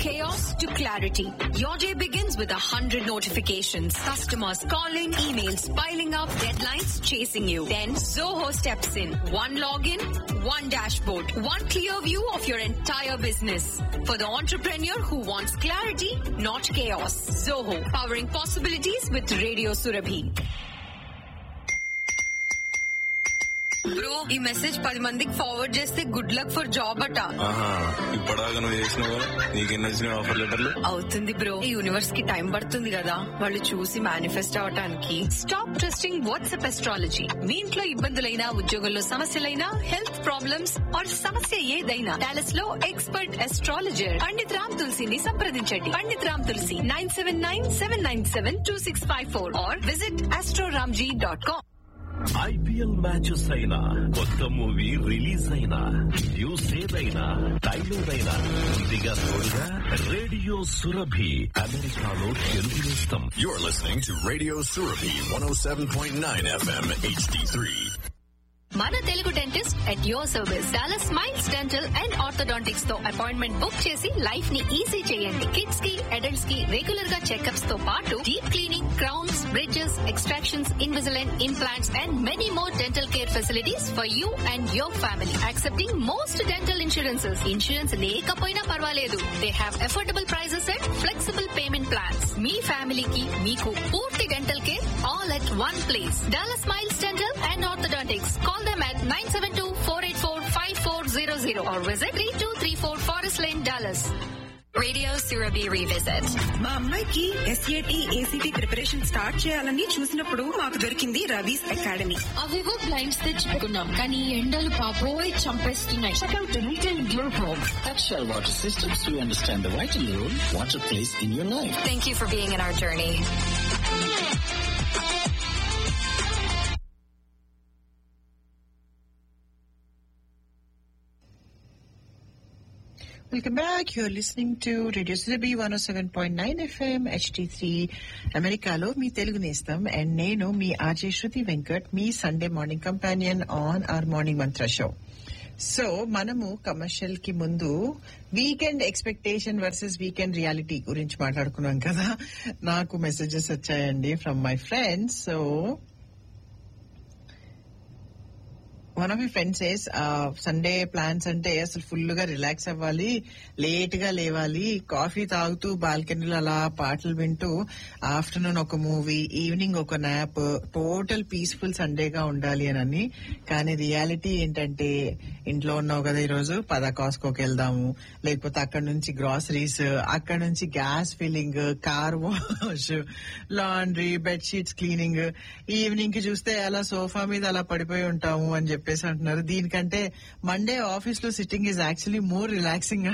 chaos to clarity. Your day begins with a hundred notifications. Customers calling, emails piling up, deadlines chasing you. Then Zoho steps in. One login, one dashboard, one clear view of your entire business. For the entrepreneur who wants clarity, not chaos. Zoho, powering possibilities with Radio Surabhi. Bro ఈ message పది మందికి forward చేస్తే good luck for job అట ఆహా ఇప్పటిదాకా నువ్వు చేసినావు నీకెన్ని వచ్చినాయి ఆఫర్ లెటర్లు అవుతుంది బ్రో ఈ యూనివర్స్ కి టైం పడుతుంది కదా వాళ్ళు చూసి మేనిఫెస్ట్ అవటానికి స్టాప్ ట్రస్టింగ్ వాట్సాప్ ఎస్ట్రాలజీ మీ ఇంట్లో ఇబ్బందులైనా ఉద్యోగంలో సమస్యలైనా హెల్త్ ప్రాబ్లమ్స్ ఆర్ సమస్య ఏదైనా డాలస్ లో ఎక్స్పర్ట్ ఎస్ట్రాలజర్ పండిత్ రామ్ తులసిని సంప్రదించండి Pandit Ram Tulasi nine seven nine seven nine seven two six five four or visit Astroramji dot com IPL matches అయినా కొత్త మూవీ రిలీజ్ అయినా న్యూస్ ఏదైనా టైం ఏదైనా ముందుగా తోడుగా రేడియో సురభి అమెరికాలో తెలుగు నేస్తం You're listening to Radio Surabhi 107.9 FM HD3. మన Telugu dentist at your service Dallas Smiles dental and orthodontics తో అపాయింట్మెంట్ బుక్ చేసి లైఫ్ ని ఈజీ చేయండి కిడ్స్ కి అడల్ట్స్ కి రెగ్యులర్ గా చెకప్స్ తో పాటు deep cleaning crowns bridges extractions invisalign implants and many more dental care facilities for you and your family accepting most dental insurances insurance లేకపోయినా పర్వాలేదు they have affordable prices and flexible payment plans మీ ఫ్యామిలీకి మీకు పూర్తి dental care all at one place Dallas Smiles dental and orthodontics call them at 972-484-5400 or visit 3234 Forest Lane, Dallas. Radio Surabhi Revisit. మా అమ్మాయికి SAT ACT preparation start చేయాలని చూసినప్పుడు మాకు దొరికింది రవీస్ అకాడమీ అవేవో బ్లైండ్స్ తెచ్చుకున్నాం కానీ ఎండలు పాపోయి చంపేస్తున్నాయి Extra water systems to understand the vital role water plays in your life. Thank you for being in our journey. Welcome back. You're listening to Radio Sirabi 107.9 FM HD3 అమెరికాలో మీ Telugu Nestham and నేను మీ RJ Shruti Venkat మీ Sunday morning companion on our morning mantra show so మనము commercial కి ముందు weekend expectation versus weekend reality గురించి మాట్లాడుకున్నాం కదా నాకు మెసేజెస్ వచ్చాయండి from my friends so one of my friends says Sunday plans అంటే అసలు ఫుల్ గా రిలాక్స్ అవ్వాలి లేట్ గా లేవాలి కాఫీ తాగుతూ బాల్కనీలో అలా పాటలు వింటూ ఆఫ్టర్నూన్ ఒక మూవీ ఈవినింగ్ ఒక నాప్ టోటల్ పీస్ఫుల్ సండేగా ఉండాలి అని కానీ రియాలిటీ ఏంటంటే ఇంట్లో ఉన్నావు కదా ఈరోజు పద కాస్కోకి వెళ్దాము లేకపోతే అక్కడ నుంచి గ్రాసరీస్ అక్కడ నుంచి gas filling car wash laundry bedsheets cleaning evening కి చూస్తే అలా సోఫా మీద అలా పడిపోయి ఉంటాము అని చెప్పేసి అంటున్నారు దీనికంటే మండే ఆఫీస్ లో sitting is actually more relaxing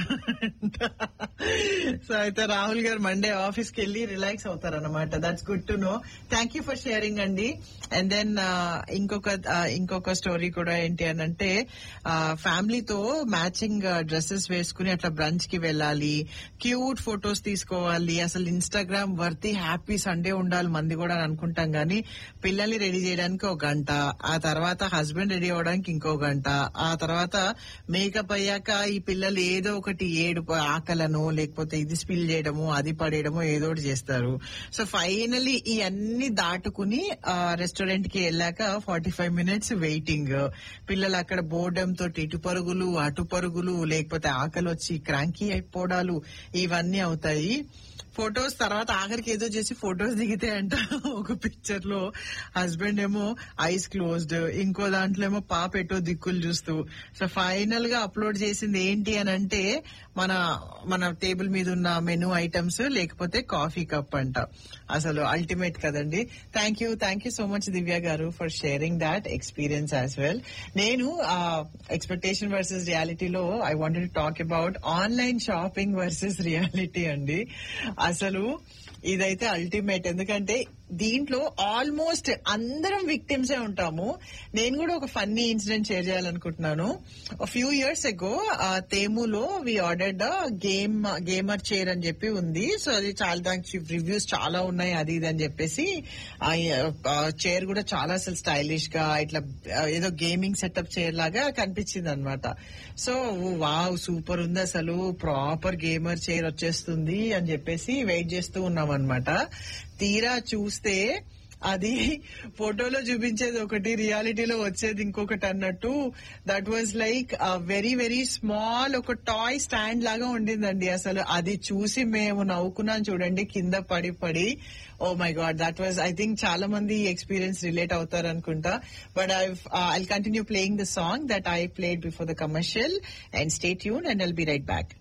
so అయితే రాహుల్ గారు మండే ఆఫీస్ కి వెళ్ళి రిలాక్స్ అవుతారు అనమాట that's good to know thank you for sharing అండి అండ్ దెన్ ఇంకొక uh, ఇంకొక స్టోరీ కూడా ఏంటి అని అంటే ఫ్యామిలీతో మ్యాచింగ్ డ్రెస్సెస్ వేసుకుని అట్లా బ్రంచ్ కి వెళ్ళాలి క్యూట్ ఫొటోస్ తీసుకోవాలి అసలు ఇన్స్టాగ్రామ్ వర్తి హ్యాపీ సండే ఉండాలి మంది కూడా అని అనుకుంటాం గానీ పిల్లల్ని రెడీ చేయడానికి ఒక గంట ఆ తర్వాత హస్బెండ్ రెడీ అవడానికి ఇంకో గంట ఆ తర్వాత మేకప్ అయ్యాక ఈ పిల్లలు ఏదో ఒకటి ఏడు ఆకలను లేకపోతే ఇది స్పిల్ చేయడము అది పడేయడము ఏదో ఒకటి చేస్తారు సో ఫైనలీ ఇవన్నీ దాటుకుని రెస్టారెంట్ కి వెళ్ళాక ఫార్టీ ఫైవ్ మినిట్స్ వెయిటింగ్ పిల్లలు అక్కడ బోర్డం తోటి ఇటు పరుగులు అటు పరుగులు లేకపోతే ఆకలి వచ్చి క్రాంకీ అయిపోవడాలు ఇవన్నీ అవుతాయి ఫొటోస్ తర్వాత ఆఖరికి ఏదో చేసి ఫొటోస్ దిగితే అంట ఒక పిక్చర్ లో హస్బెండ్ ఏమో ఐస్ క్లోజ్డ్ ఇంకో దాంట్లో ఏమో పాప ఎటో దిక్కులు చూస్తూ సో ఫైనల్ గా అప్లోడ్ చేసింది ఏంటి అని అంటే మన మన టేబుల్ మీద ఉన్న మెనూ ఐటమ్స్ లేకపోతే కాఫీ కప్ అంట అసలు అల్టిమేట్ కదండి thank you thank you so much Divya garu for sharing that experience as well నేను ఎక్స్పెక్టేషన్ వర్సెస్ రియాలిటీలో I wanted talk about online shopping versus reality అండి అసలు ఇదైతే అల్టిమేట్ ఎందుకంటే దీంట్లో ఆల్మోస్ట్ అందరం విక్టిమ్సే ఉంటాము నేను కూడా ఒక ఫన్నీ ఇన్సిడెంట్ షేర్ చేయాలనుకుంటున్నాను ఫ్యూ ఇయర్స్ ఎగో తేములో we ordered game gamer chair అని చెప్పి ఉంది సో అది చాలా దానికి రివ్యూస్ చాలా ఉన్నాయి అది ఇది అని చెప్పేసి ఆ చైర్ కూడా చాలా అసలు స్టైలిష్ గా ఇట్లా ఆ, ఏదో గేమింగ్ సెటప్ చైర్ లాగా కనిపించింది అనమాట సో వావ్ సూపర్ ఉంది అసలు ప్రాపర్ గేమర్ చైర్ వచ్చేస్తుంది అని చెప్పేసి వెయిట్ చేస్తూ ఉన్నాం అనమాట తీరా చూస్తే అది ఫోటోలో చూపించేది ఒకటి రియాలిటీలో వచ్చేది ఇంకొకటి అన్నట్టు that was like very very small ఒక టాయ్ స్టాండ్ లాగా ఉండిందండి అసలు అది చూసి మేము నవ్వుకున్నాం చూడండి కింద పడి పడి oh my god that was I think చాలా మంది ఎక్స్పీరియన్స్ రిలేట్ అవుతారు అనుకుంటా but I I continue playing the song that I played before the commercial and stay tune and I'll be right back